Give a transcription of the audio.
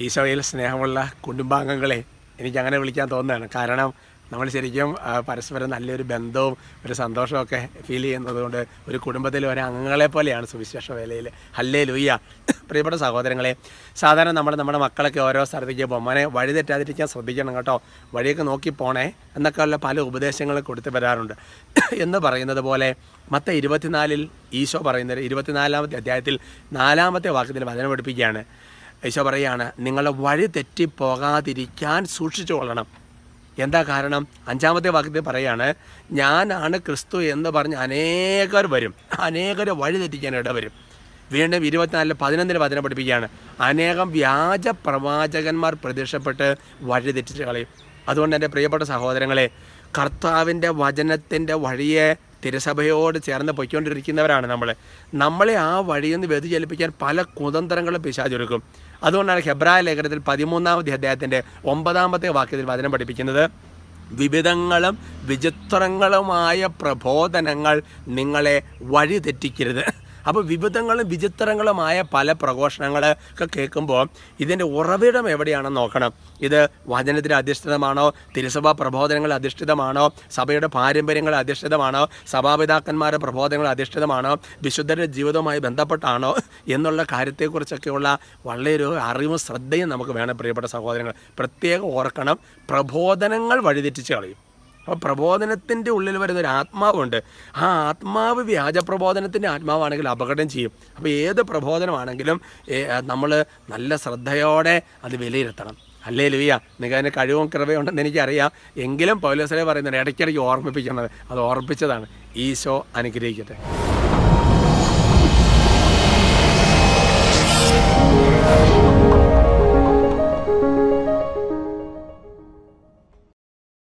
ഈശോയിൽ സ്നേഹമുള്ള കുടുംബാംഗങ്ങളെ എനിക്ക് അങ്ങനെ വിളിക്കാൻ തോന്നുകയാണ് കാരണം നമ്മൾ ശരിക്കും ആ, പരസ്പരം നല്ലൊരു ബന്ധവും ഒരു സന്തോഷമൊക്കെ ഫീൽ ചെയ്യുന്നത് കൊണ്ട് ഒരു കുടുംബത്തിലെ ഒരു അംഗങ്ങളെ പോലെയാണ് സുവിശേഷ വേലയിൽ ഹല്ലേ ലുയ്യ പ്രിയപ്പെട്ട സഹോദരങ്ങളെ സാധാരണ നമ്മൾ നമ്മുടെ മക്കളൊക്കെ ഓരോ സ്ഥലത്തേക്ക് പോകും മോനെ വഴി തെറ്റാതിരിക്കാൻ ശ്രദ്ധിക്കണം കേട്ടോ വഴിയൊക്കെ നോക്കി പോണേ എന്നൊക്കെയുള്ള പല ഉപദേശങ്ങളും കൊടുത്തു വരാറുണ്ട് എന്ന് പറയുന്നത് പോലെ മത്ത ഇരുപത്തിനാലിൽ ഈശോ പറയുന്നത് ഇരുപത്തിനാലാമത്തെ അധ്യായത്തിൽ നാലാമത്തെ വാക്യത്തിൽ വചനം പഠിപ്പിക്കുകയാണ് ഈശോ പറയുകയാണ് നിങ്ങളുടെ വഴി തെറ്റിപ്പോകാതിരിക്കാൻ സൂക്ഷിച്ചു കൊള്ളണം എന്താ കാരണം അഞ്ചാമത്തെ വാക്യത്തിൽ പറയാണ് ഞാനാണ് ക്രിസ്തു എന്ന് പറഞ്ഞ് അനേകർ വരും അനേകർ വഴി തെറ്റിക്കാൻ ഇടവരും വീണ്ടും ഇരുപത്തിനാലിൽ പതിനൊന്നിന് വചനം പഠിപ്പിക്കുകയാണ് അനേകം വ്യാജ പ്രവാചകന്മാർ പ്രത്യക്ഷപ്പെട്ട് വഴി തെറ്റിച്ച് കളയും അതുകൊണ്ട് എൻ്റെ പ്രിയപ്പെട്ട സഹോദരങ്ങളെ കർത്താവിൻ്റെ വചനത്തിൻ്റെ വഴിയെ തിരുസഭയോട് ചേർന്ന് പൊയ്ക്കൊണ്ടിരിക്കുന്നവരാണ് നമ്മൾ നമ്മളെ ആ വഴിയിൽ നിന്ന് വ്യതിചലിപ്പിക്കാൻ പല കുതന്ത്രങ്ങളും പിശാചൊരുക്കും അതുകൊണ്ടാണ് ഹെബ്രായ ലേഖനത്തിൽ പതിമൂന്നാമത്തെ അധ്യായത്തിൻ്റെ ഒമ്പതാമത്തെ വാക്യത്തിൽ വചനം പഠിപ്പിക്കുന്നത് വിവിധങ്ങളും വിചിത്രങ്ങളുമായ പ്രബോധനങ്ങൾ നിങ്ങളെ വഴി തെറ്റിക്കരുത് അപ്പോൾ വിവിധങ്ങളും വിചിത്രങ്ങളുമായ പല പ്രഘോഷണങ്ങളൊക്കെ കേൾക്കുമ്പോൾ ഇതിൻ്റെ ഉറവിടം എവിടെയാണെന്ന് നോക്കണം ഇത് വചനത്തിൽ അധിഷ്ഠിതമാണോ തിരുസഭാ പ്രബോധനങ്ങൾ അധിഷ്ഠിതമാണോ സഭയുടെ പാരമ്പര്യങ്ങൾ അധിഷ്ഠിതമാണോ സഭാപിതാക്കന്മാരുടെ പ്രബോധനങ്ങൾ അധിഷ്ഠിതമാണോ വിശുദ്ധരുടെ ജീവിതവുമായി ബന്ധപ്പെട്ടാണോ എന്നുള്ള കാര്യത്തെക്കുറിച്ചൊക്കെയുള്ള വളരെ ഒരു അറിവും ശ്രദ്ധയും നമുക്ക് വേണം പ്രിയപ്പെട്ട സഹോദരങ്ങൾ പ്രത്യേകം ഓർക്കണം പ്രബോധനങ്ങൾ വഴിതെറ്റിച്ച് കളയും അപ്പോൾ പ്രബോധനത്തിൻ്റെ ഉള്ളിൽ വരുന്ന ഒരു ആത്മാവുണ്ട് ആ ആത്മാവ് വ്യാജ പ്രബോധനത്തിൻ്റെ ആത്മാവാണെങ്കിൽ അപകടം ചെയ്യും അപ്പോൾ ഏത് പ്രബോധനമാണെങ്കിലും നമ്മൾ നല്ല ശ്രദ്ധയോടെ അത് വിലയിരുത്തണം അല്ലേ ലുയ്യ നിങ്ങൾക്ക് അതിന് കഴിവും കൃപയുണ്ടെന്ന് എനിക്കറിയാം എങ്കിലും പൗലോസരെ പറയുന്നത് ഇടയ്ക്കിടയ്ക്ക് ഓർമ്മിപ്പിക്കുന്നത് അത് ഓർമ്മിപ്പിച്ചതാണ് ഈശോ അനുഗ്രഹിക്കട്ടെ